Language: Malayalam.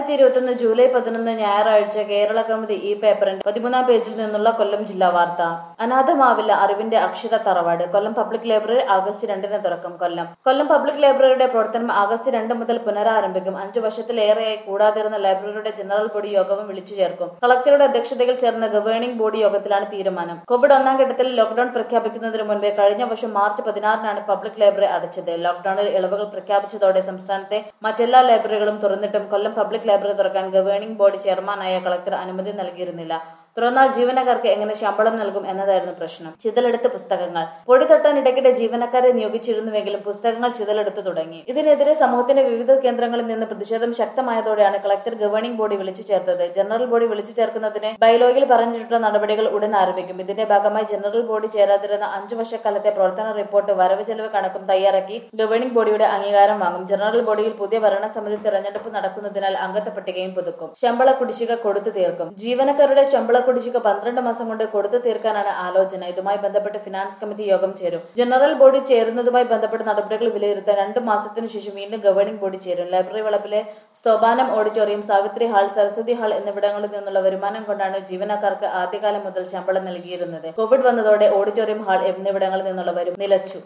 രണ്ടായിരത്തി ഇരുപത്തൊന്ന് ജൂലൈ പതിനൊന്ന് ഞായറാഴ്ച കേരള കൗമുദി ഈ പേപ്പറിന്റെ പതിമൂന്നാം പേജിൽ നിന്നുള്ള കൊല്ലം ജില്ലാ വാർത്ത അനാഥമാവില്ല അറിവിന്റെ അക്ഷര തറവാട് കൊല്ലം പബ്ലിക് ലൈബ്രറി ആഗസ്റ്റ് രണ്ടിന് തുറക്കും കൊല്ലം കൊല്ലം പബ്ലിക് ലൈബ്രറിയുടെ പ്രവർത്തനം ആഗസ്റ്റ് രണ്ട് മുതൽ പുനരാരംഭിക്കും അഞ്ചു വർഷത്തിലേറെയായി കൂടാതിരുന്ന ലൈബ്രറിയുടെ ജനറൽ ബോഡി യോഗവും വിളിച്ചു ചേർക്കും കളക്ടറുടെ അധ്യക്ഷതയിൽ ചേർന്ന ഗവേണിംഗ് ബോഡി യോഗത്തിലാണ് തീരുമാനം കോവിഡ് ഒന്നാം ഘട്ടത്തിൽ ലോക്ഡൌൺ പ്രഖ്യാപിക്കുന്നതിന് മുൻപേ കഴിഞ്ഞ വർഷം മാർച്ച് പതിനാറിനാണ് പബ്ലിക് ലൈബ്രറി അടച്ചത് ലോക്ഡൌണിൽ ഇളവുകൾ പ്രഖ്യാപിച്ചതോടെ സംസ്ഥാനത്തെ മറ്റെല്ലാ ലൈബ്രറികളും തുറന്നിട്ടും കൊല്ലം പബ്ലിക് ലൈബ്രറി തുറക്കാൻ ഗവേണിംഗ് ബോർഡ് ചെയർമാനായ കളക്ടർ അനുമതി നൽകിയിരുന്നില്ല തുറന്നാൽ ജീവനക്കാർക്ക് എങ്ങനെ ശമ്പളം നൽകും എന്നതായിരുന്നു പ്രശ്നം ചിതലെടുത്ത് പുസ്തകങ്ങൾ പൊടി തൊട്ടാൻ ഇടയ്ക്കിടെ ജീവനക്കാരെ നിയോഗിച്ചിരുന്നുവെങ്കിലും പുസ്തകങ്ങൾ ചിതലെടുത്തു തുടങ്ങി ഇതിനെതിരെ സമൂഹത്തിന്റെ വിവിധ കേന്ദ്രങ്ങളിൽ നിന്ന് പ്രതിഷേധം ശക്തമായതോടെയാണ് കളക്ടർ ഗവേണിംഗ് ബോഡി വിളിച്ചു ചേർത്തത് ജനറൽ ബോഡി വിളിച്ചു ചേർക്കുന്നതിന് ബൈലോയിൽ പറഞ്ഞിട്ടുള്ള നടപടികൾ ഉടൻ ആരംഭിക്കും ഇതിന്റെ ഭാഗമായി ജനറൽ ബോഡി ചേരാതിരുന്ന അഞ്ചു വർഷക്കാലത്തെ പ്രവർത്തന റിപ്പോർട്ട് വരവ് ചെലവ് കണക്കും തയ്യാറാക്കി ഗവേണിംഗ് ബോഡിയുടെ അംഗീകാരം വാങ്ങും ജനറൽ ബോഡിയിൽ പുതിയ ഭരണസമിതി തെരഞ്ഞെടുപ്പ് നടക്കുന്നതിനാൽ അംഗത്വ പട്ടികയും പുതുക്കും ശമ്പള കുടിശ്ശിക കൊടുത്തു തീർക്കും ജീവനക്കാരുടെ ശമ്പള കുടിശ്ശിക പന്ത്രണ്ട് മാസം കൊണ്ട് കൊടുത്തു തീർക്കാനാണ് ആലോചന ഇതുമായി ബന്ധപ്പെട്ട് ഫിനാൻസ് കമ്മിറ്റി യോഗം ചേരും ജനറൽ ബോഡി ചേരുന്നതുമായി ബന്ധപ്പെട്ട നടപടികൾ വിലയിരുത്താൻ രണ്ട് മാസത്തിനു ശേഷം വീണ്ടും ഗവേണിംഗ് ബോഡി ചേരും ലൈബ്രറി വളപ്പിലെ Sopanam auditorium Savitri hall Saraswati hall എന്നിവിടങ്ങളിൽ നിന്നുള്ള വരുമാനം കൊണ്ടാണ് ജീവനക്കാർക്ക് ആദ്യകാലം മുതൽ ശമ്പളം നൽകിയിരുന്നത് കോവിഡ് വന്നതോടെ ഓഡിറ്റോറിയം ഹാൾ എന്നിവിടങ്ങളിൽ നിന്നുള്ള വരും നിലച്ചു